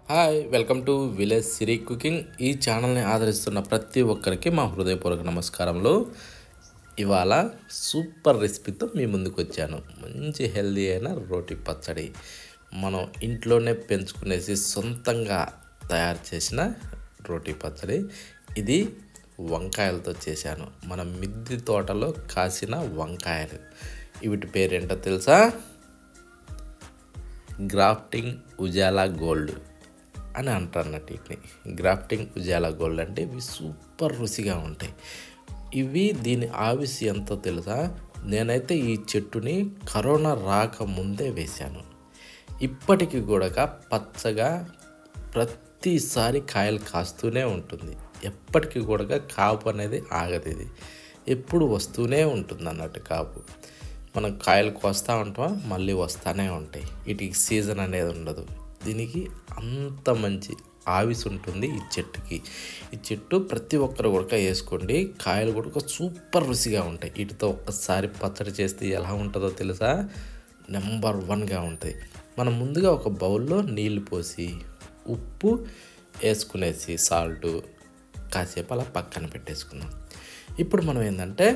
hi welcome to village Siri cooking ఈ ఛానల్ని ఆదరిస్తున్న ప్రతి ఒక్కరికి మా హృదయపూర్వక నమస్కారములు ఇవాళ సూపర్ రెసిపీతో మీ ముందుకు వచ్చాను మంచి హెల్దీ అయిన రోటి పచ్చడి మనం ఇంట్లోనే పెంచుకునేసి సొంతంగా తయారు చేసిన రోటి పచ్చడి ఇది వంకాయలతో చేశాను మన మిద్దె తోటలో కాసిన వంకాయలు వీటి పేరేంటో తెలుసా గ్రాఫ్టింగ్ ఉజాలా గోల్డ్ అని అంటారు అన్నట్టు వీటిని గ్రాఫ్టింగ్ ఉజాలా గోల్డ్ అంటే ఇవి సూపర్ రుచిగా ఉంటాయి ఇవి దీని ఆవిసి ఎంతో తెలుసా నేనైతే ఈ చెట్టుని కరోనా రాకముందే వేశాను ఇప్పటికి కూడా పచ్చగా ప్రతిసారి కాయలు కాస్తూనే ఉంటుంది ఎప్పటికీ కూడా కాపు అనేది ఆగదు ఇది ఎప్పుడు వస్తూనే ఉంటుంది అన్నట్టు కాపు మనం కాయలు కోస్తూ ఉంటాం మళ్ళీ వస్తూనే ఉంటాయి వీటికి సీజన్ అనేది ఉండదు దీనికి అంత మంచి ఆవిసి ఉంటుంది ఈ చెట్టుకి ఈ చెట్టు ప్రతి ఒక్కరు కూడా వేసుకోండి కాయలు కూడా సూపర్ రుచిగా ఉంటాయి వీటితో ఒక్కసారి పచ్చడి చేస్తే ఎలా ఉంటుందో తెలుసా నెంబర్ వన్గా ఉంటుంది మనం ముందుగా ఒక బౌల్లో నీళ్లు పోసి ఉప్పు వేసుకునేసి సాల్ట్ కాసేపు అలా పక్కన పెట్టేసుకుందాం ఇప్పుడు మనం ఏంటంటే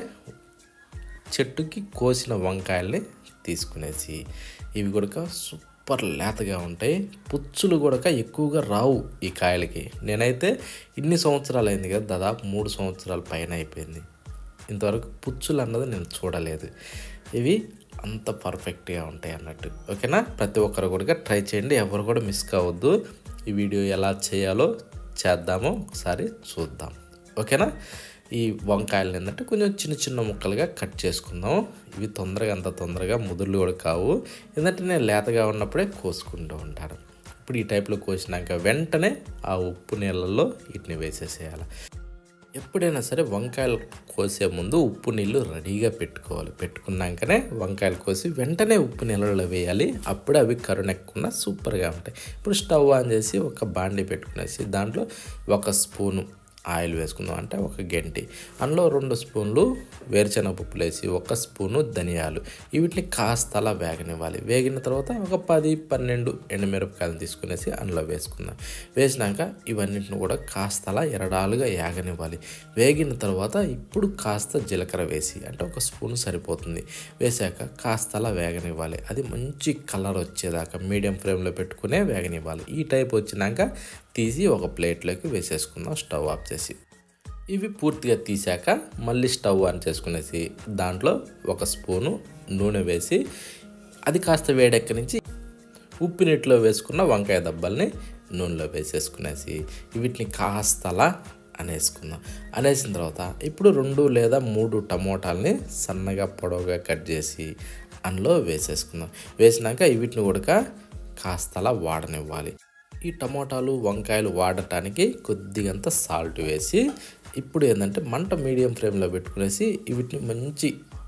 చెట్టుకి కోసిన వంకాయల్ని తీసుకునేసి ఇవి కూడా సూపర్ లేతగా ఉంటాయి పుచ్చులు కూడా ఎక్కువగా రావు ఈ కాయలకి నేనైతే ఇన్ని సంవత్సరాలు అయింది కదా దాదాపు మూడు సంవత్సరాల పైన అయిపోయింది ఇంతవరకు పుచ్చులు అన్నది నేను చూడలేదు ఇవి అంత పర్ఫెక్ట్గా ఉంటాయి అన్నట్టు ఓకేనా ప్రతి ఒక్కరు కూడా ట్రై చేయండి ఎవరు కూడా మిస్ కావద్దు ఈ వీడియో ఎలా చేయాలో చేద్దామో ఒకసారి చూద్దాం ఓకేనా ఈ వంకాయలు ఏంటంటే కొంచెం చిన్న చిన్న ముక్కలుగా కట్ చేసుకుందాం ఇవి తొందరగా అంత తొందరగా ముదుర్లు కూడా కావు ఎందుకంటే నేను లేతగా ఉన్నప్పుడే కోసుకుంటూ ఉంటాను ఇప్పుడు ఈ టైప్లో కోసినాక వెంటనే ఆ ఉప్పు నీళ్ళల్లో వీటిని వేసేసేయాలి ఎప్పుడైనా సరే వంకాయలు కోసే ముందు ఉప్పు నీళ్ళు రెడీగా పెట్టుకోవాలి పెట్టుకున్నాకనే వంకాయలు కోసి వెంటనే ఉప్పు నీళ్ళలో వేయాలి అప్పుడు అవి కరుణెక్కకుండా సూపర్గా ఉంటాయి ఇప్పుడు స్టవ్ ఆన్ చేసి ఒక బాండి పెట్టుకునేసి దాంట్లో ఒక స్పూను ఆయిల్ వేసుకుందాం అంటే ఒక గంటి అందులో రెండు స్పూన్లు వేరుశనగ పప్పులు వేసి ఒక స్పూను ధనియాలు వీటిని కాస్త అలా వేగనివ్వాలి వేగిన తర్వాత ఒక పది పన్నెండు ఎండుమిరపకాయలు తీసుకునేసి అందులో వేసుకుందాం వేసినాక ఇవన్నిటిని కూడా కాస్త అలా ఎరడాలుగా వేగనివ్వాలి వేగిన తర్వాత ఇప్పుడు కాస్త జీలకర్ర వేసి అంటే ఒక స్పూన్ సరిపోతుంది వేసాక కాస్త అలా వేగనివ్వాలి అది మంచి కలర్ వచ్చేదాకా మీడియం ఫ్లేమ్లో పెట్టుకునే వేగనివ్వాలి ఈ టైప్ వచ్చినాక తీసి ఒక ప్లేట్లోకి వేసేసుకుందాం స్టవ్ ఆఫ్ చేసి ఇవి పూర్తిగా తీసాక మళ్ళీ స్టవ్ ఆన్ చేసుకునేసి దాంట్లో ఒక స్పూను నూనె వేసి అది కాస్త వేడెక్క నుంచి ఉప్పు నీటిలో వేసుకున్న వంకాయ దబ్బల్ని నూనెలో వేసేసుకునేసి వీటిని కాస్త అలా అనేసుకుందాం అనేసిన తర్వాత ఇప్పుడు రెండు లేదా మూడు టమోటాలని సన్నగా పొడవుగా కట్ చేసి అందులో వేసేసుకుందాం వేసినాక వీటిని కూడా కాస్త అలా వాడనివ్వాలి ఈ టమోటాలు వంకాయలు వాడటానికి కొద్దిగంత సాల్ట్ వేసి ఇప్పుడు ఏంటంటే మంట మీడియం ఫ్లేమ్లో పెట్టుకునేసి వీటిని మంచి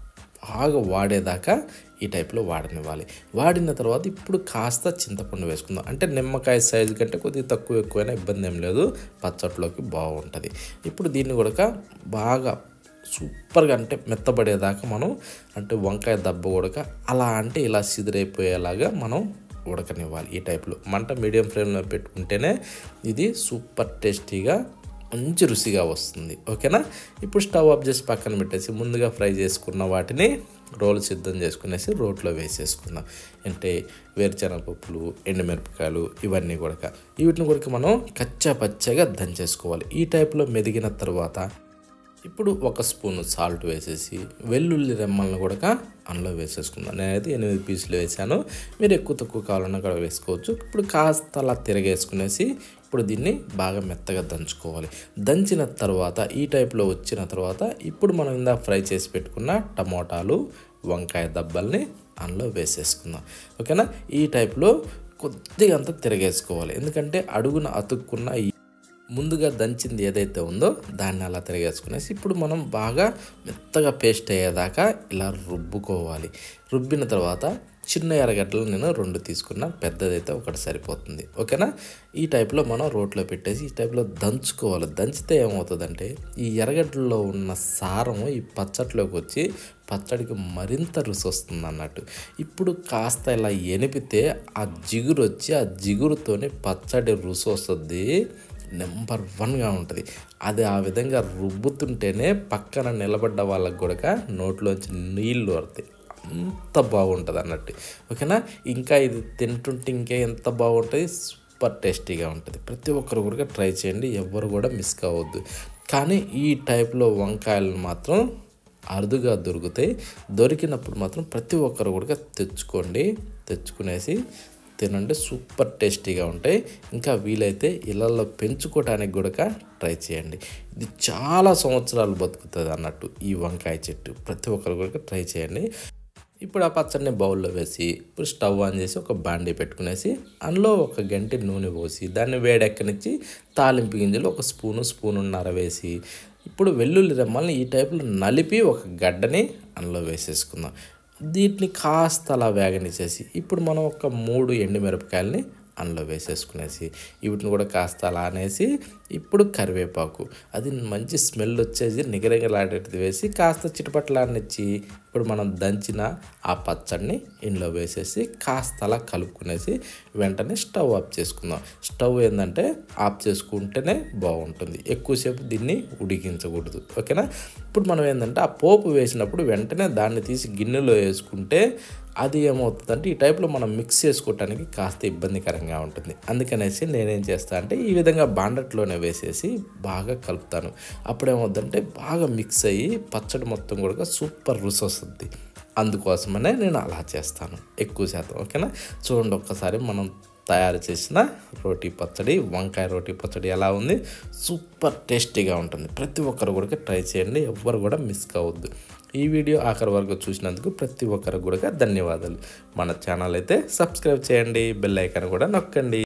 బాగా వాడేదాకా ఈ టైప్లో వాడనివ్వాలి వాడిన తర్వాత ఇప్పుడు కాస్త చింతపండు వేసుకుందాం అంటే నిమ్మకాయ సైజు కంటే కొద్దిగా తక్కువ ఎక్కువైనా ఇబ్బంది ఏం లేదు పచ్చట్లోకి బాగుంటుంది ఇప్పుడు దీన్ని కూడా బాగా సూపర్గా అంటే మెత్తబడేదాకా మనం అంటే వంకాయ దెబ్బ కూడా అలా అంటే ఇలా సిదిరైపోయేలాగా మనం ఉడకనివ్వాలి ఈ టైప్లో మంట మీడియం ఫ్లేమ్లో పెట్టుకుంటేనే ఇది సూపర్ టేస్టీగా మంచి రుచిగా వస్తుంది ఓకేనా ఇప్పుడు స్టవ్ ఆఫ్ చేసి పక్కన పెట్టేసి ముందుగా ఫ్రై చేసుకున్న వాటిని రోలు సిద్ధం చేసుకునేసి రోట్లో వేసేసుకుందాం అంటే వేరుశనగ పప్పులు ఎండుమిరపకాయలు ఇవన్నీ కూడా వీటిని కూడా మనం కచ్చా పచ్చగా దంచేసుకోవాలి ఈ టైప్లో మెదిగిన తర్వాత ఇప్పుడు ఒక స్పూన్ సాల్ట్ వేసేసి వెల్లుల్లి రెమ్మలను కూడా అందులో వేసేసుకుందాం నేనైతే ఎనిమిది పీసులు వేసాను మీరు ఎక్కువ తక్కువ కావాలన్నా కూడా వేసుకోవచ్చు ఇప్పుడు కాస్త అలా తిరగేసుకునేసి ఇప్పుడు దీన్ని బాగా మెత్తగా దంచుకోవాలి దంచిన తర్వాత ఈ టైప్లో వచ్చిన తర్వాత ఇప్పుడు మనం ఇందా ఫ్రై చేసి పెట్టుకున్న టమోటాలు వంకాయ దబ్బల్ని అందులో వేసేసుకుందాం ఓకేనా ఈ టైప్లో కొద్దిగా అంతా తిరగేసుకోవాలి ఎందుకంటే అడుగున అతుక్కున్న ఈ ముందుగా దంచింది ఏదైతే ఉందో దాన్ని అలా తిరగేసుకునేసి ఇప్పుడు మనం బాగా మెత్తగా పేస్ట్ అయ్యేదాకా ఇలా రుబ్బుకోవాలి రుబ్బిన తర్వాత చిన్న ఎర్రగడ్డలు నేను రెండు తీసుకున్నా పెద్దదైతే ఒకటి సరిపోతుంది ఓకేనా ఈ టైప్లో మనం రోట్లో పెట్టేసి ఈ టైప్లో దంచుకోవాలి దంచితే ఏమవుతుందంటే ఈ ఎర్రగడ్డల్లో ఉన్న సారం ఈ పచ్చట్లోకి వచ్చి పచ్చడికి మరింత రుచి వస్తుంది అన్నట్టు ఇప్పుడు కాస్త ఇలా ఎనిపితే ఆ జిగురు వచ్చి ఆ జిగురుతోనే పచ్చడి రుచి వస్తుంది నెంబర్ వన్గా ఉంటుంది అది ఆ విధంగా రుబ్బుతుంటేనే పక్కన నిలబడ్డ వాళ్ళకి కూడా నోట్లోంచి నీళ్ళు వస్తాయి అంత బాగుంటుంది అన్నట్టు ఓకేనా ఇంకా ఇది తింటుంటే ఇంకా ఎంత బాగుంటుంది సూపర్ టేస్టీగా ఉంటుంది ప్రతి ఒక్కరు కూడా ట్రై చేయండి ఎవ్వరు కూడా మిస్ కావద్దు కానీ ఈ టైప్లో వంకాయలు మాత్రం అరుదుగా దొరుకుతాయి దొరికినప్పుడు మాత్రం ప్రతి ఒక్కరు కూడా తెచ్చుకోండి తెచ్చుకునేసి తినండి సూపర్ టేస్టీగా ఉంటాయి ఇంకా వీలైతే ఇళ్ళల్లో పెంచుకోవడానికి కూడా ట్రై చేయండి ఇది చాలా సంవత్సరాలు బతుకుతుంది అన్నట్టు ఈ వంకాయ చెట్టు ప్రతి ఒక్కరు కూడా ట్రై చేయండి ఇప్పుడు ఆ పచ్చడిని బౌల్లో వేసి ఇప్పుడు స్టవ్ ఆన్ చేసి ఒక బాండీ పెట్టుకునేసి అందులో ఒక గంట నూనె పోసి దాన్ని వేడెక్కనిచ్చి తాలింపు గింజలు ఒక స్పూను స్పూనున్నర వేసి ఇప్పుడు వెల్లుల్లి రెమ్మల్ని ఈ టైప్లో నలిపి ఒక గడ్డని అందులో వేసేసుకుందాం వీటిని కాస్త అలా వేగనిచ్చేసి ఇప్పుడు మనం ఒక మూడు ఎండుమిరపకాయలని అందులో వేసేసుకునేసి వీటిని కూడా కాస్త అలా అనేసి ఇప్పుడు కరివేపాకు అది మంచి స్మెల్ వచ్చేసి నిగరగలాడేది వేసి కాస్త చిటపట్లాడినిచ్చి ఇప్పుడు మనం దంచిన ఆ పచ్చడిని ఇందులో వేసేసి కాస్త అలా కలుపుకునేసి వెంటనే స్టవ్ ఆఫ్ చేసుకుందాం స్టవ్ ఏంటంటే ఆఫ్ చేసుకుంటేనే బాగుంటుంది ఎక్కువసేపు దీన్ని ఉడికించకూడదు ఓకేనా ఇప్పుడు మనం ఏంటంటే ఆ పోపు వేసినప్పుడు వెంటనే దాన్ని తీసి గిన్నెలో వేసుకుంటే అది ఏమవుతుందంటే ఈ టైప్లో మనం మిక్స్ చేసుకోవటానికి కాస్త ఇబ్బందికరంగా ఉంటుంది అందుకనేసి నేనేం చేస్తా అంటే ఈ విధంగా బాండట్లోనే వేసేసి బాగా కలుపుతాను అప్పుడేమవుతుందంటే బాగా మిక్స్ అయ్యి పచ్చడి మొత్తం కూడా సూపర్ రుచి వస్తుంది అందుకోసమనే నేను అలా చేస్తాను ఎక్కువ శాతం ఓకేనా చూడండి ఒక్కసారి మనం తయారు చేసిన రోటీ పచ్చడి వంకాయ రోటీ పచ్చడి ఎలా ఉంది సూపర్ టేస్టీగా ఉంటుంది ప్రతి ఒక్కరు కూడా ట్రై చేయండి ఎవ్వరు కూడా మిస్ కావద్దు ఈ వీడియో ఆఖరి వరకు చూసినందుకు ప్రతి ఒక్కరు కూడా ధన్యవాదాలు మన ఛానల్ అయితే సబ్స్క్రైబ్ చేయండి బెల్ ఐకాన్ కూడా నొక్కండి